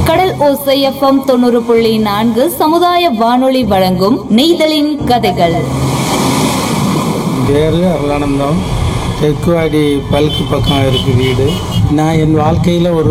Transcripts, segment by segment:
கடல் ஓசை எஃப்எம் தொண்ணூறு புள்ளி நான்கு சமுதாய வானொலி வழங்கும் நெய்தலின் கதைகள் பேர் அருளானந்தம் தெற்குவாடி பல்க்கு பக்கம் இருக்கு வீடு நான் என் வாழ்க்கையில் ஒரு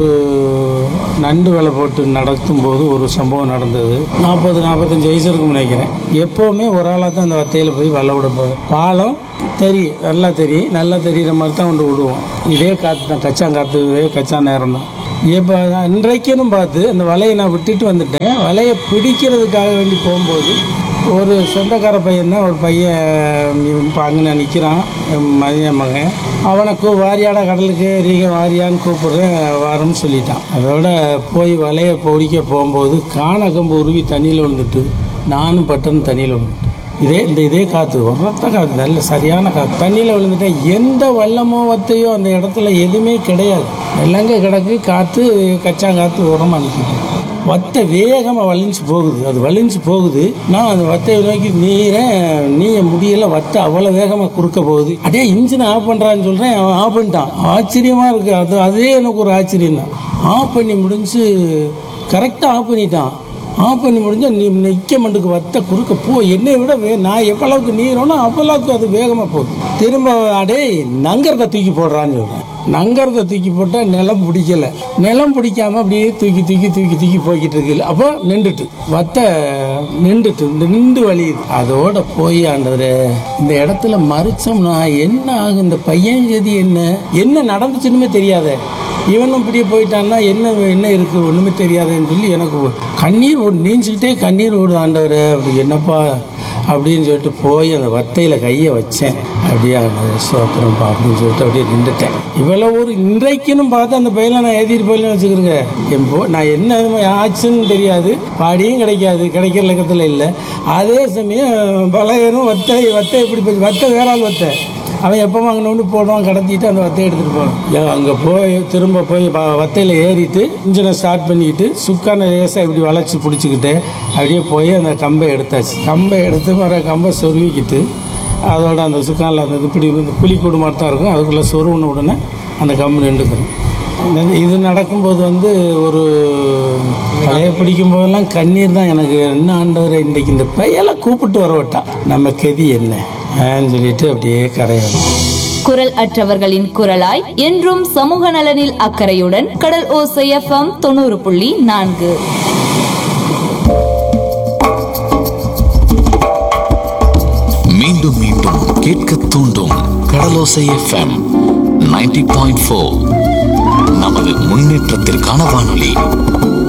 நண்டு வலை போட்டு நடத்தும்போது ஒரு சம்பவம் நடந்தது நாற்பது நாற்பத்தஞ்சு வயசு இருக்கும் நினைக்கிறேன் எப்போவுமே ஒரு ஆளாக தான் அந்த வத்தையில் போய் வலை விட போவேன் பாலம் தெரியும் நல்லா தெரியும் நல்லா தெரிகிற மாதிரி தான் கொண்டு விடுவோம் இதே காற்று தான் கச்சாங்காற்று இதே கச்சா நேரம் தான் இப்போ இன்றைக்குன்னு பார்த்து அந்த வலையை நான் விட்டுட்டு வந்துட்டேன் வலையை பிடிக்கிறதுக்காக வேண்டி போகும்போது ஒரு சொந்தக்கார பையன் தான் ஒரு பையன் இப்போ அங்கே நிற்கிறான் மதிய மகன் அவனை கூ வாரியாடா கடலுக்கு ரீக வாரியான்னு கூப்பிட்றேன் வாரம்னு சொல்லிட்டான் அதோட போய் வலையை பொறிக்க போகும்போது காண கம்பு உருவி தண்ணியில் விழுந்துட்டு நானும் பட்டன் தண்ணியில் விழுந்துட்டேன் இதே இந்த இதே காற்று உரத்த காற்று நல்ல சரியான காற்று தண்ணியில் விழுந்துட்டேன் எந்த வெள்ளமோ வத்தையோ அந்த இடத்துல எதுவுமே கிடையாது வெள்ளங்க கிடக்கு காற்று கச்சாங்காற்று உரமாக நிற்கிது வத்தை வேகமாக வலிஞ்சு போகுது அது வலிஞ்சு போகுது நான் அந்த வத்தையை நோக்கி நீரை நீய முடியல வத்தை அவ்வளோ வேகமாக குறுக்க போகுது அதே இன்ஜினை ஆஃப் பண்ணுறான்னு சொல்கிறேன் அவன் ஆஃப் பண்ணிட்டான் ஆச்சரியமாக இருக்குது அது அதே எனக்கு ஒரு ஆச்சரியம் தான் ஆஃப் பண்ணி முடிஞ்சு கரெக்டாக ஆஃப் பண்ணிட்டான் ஆஃப் பண்ணி முடிஞ்சா நீ நிற்க மண்டுக்கு வத்த குறுக்க போ என்னை விட வே நான் எவ்வளவுக்கு நீரோனோ அவ்வளவுக்கு அது வேகமாக போகுது திரும்ப அடே நங்கரத்தை தூக்கி போடுறான்னு சொல்கிறேன் நங்கரத்தை தூக்கி போட்டால் நிலம் பிடிக்கல நிலம் பிடிக்காம அப்படியே தூக்கி தூக்கி தூக்கி தூக்கி போய்கிட்டு இருக்கு அப்போ நின்றுட்டு வத்த நின்றுட்டு நின்று வலியுது அதோட போய் ஆண்டவரே இந்த இடத்துல மறிச்சோம்னா என்ன ஆகும் இந்த பையன் கதி என்ன என்ன நடந்துச்சுன்னுமே தெரியாதே இவனும் இப்படியே போயிட்டான்னா என்ன என்ன இருக்கு ஒன்றுமே தெரியாதுன்னு சொல்லி எனக்கு ஒரு கண்ணீர் ஓடு நீஞ்சிக்கிட்டே கண்ணீர் ஓடுது ஆண்டவர் அப்படி என்னப்பா அப்படின்னு சொல்லிட்டு போய் அந்த வத்தையில் கையை வச்சேன் அப்படியே சோத்திரம்ப்பா அப்படின்னு சொல்லிட்டு அப்படியே நின்றுட்டேன் இவ்வளோ ஒரு இன்றைக்குன்னு பார்த்து அந்த பையனை நான் எழுதிட்டு போயிலும் வச்சுக்கிறேங்க என் போ நான் என்ன ஆச்சுன்னு தெரியாது பாடியும் கிடைக்காது கிடைக்கிற லக்கத்தில் இல்லை அதே சமயம் பலகரும் வத்தை வத்தை எப்படி போய் வத்தை வேற ஆள் வத்தை அவன் எப்போ வாங்கினோன்னு போடுவான் கடத்திட்டு அந்த வத்தையை எடுத்துகிட்டு போவான் அங்கே போய் திரும்ப போய் வ- வத்தையில் ஏறிட்டு இன்ஜினை ஸ்டார்ட் பண்ணிக்கிட்டு சுக்கான லேசாக இப்படி வளைச்சி பிடிச்சிக்கிட்டு அப்படியே போய் அந்த கம்பை எடுத்தாச்சு கம்பை எடுத்து வர கம்பை சொருவிக்கிட்டு அதோட அந்த சுக்கானில் அந்த இப்படி இந்த புலிக்கூடு மாதிரி தான் இருக்கும் அதுக்குள்ளே சொருவின உடனே அந்த கம்பு நின்றுக்கிறோம் இந்த- இது நடக்கும்போது வந்து ஒரு தலையை பிடிக்கும் போதெல்லாம் கண்ணீர் தான் எனக்கு என்ன ஆண்டவரை இன்றைக்கு இந்த பையலை கூப்பிட்டு வர விட்டான் நம்ம கதி என்ன ஆன்னு சொல்லிட்டு அப்படியே கரையாடும் குரல் அற்றவர்களின் குரலாய் என்றும் சமூக நலனில் அக்கறையுடன் கடல் ஓசை எஃப்எம் தொண்ணூறு புள்ளி நான்கு மீண்டும் மீண்டும் கேட்க தூண்டும் கடலோசை எஃப்எம் 90.4 பாயிண்ட் நமது முன்னேற்றத்திற்கான வானொலி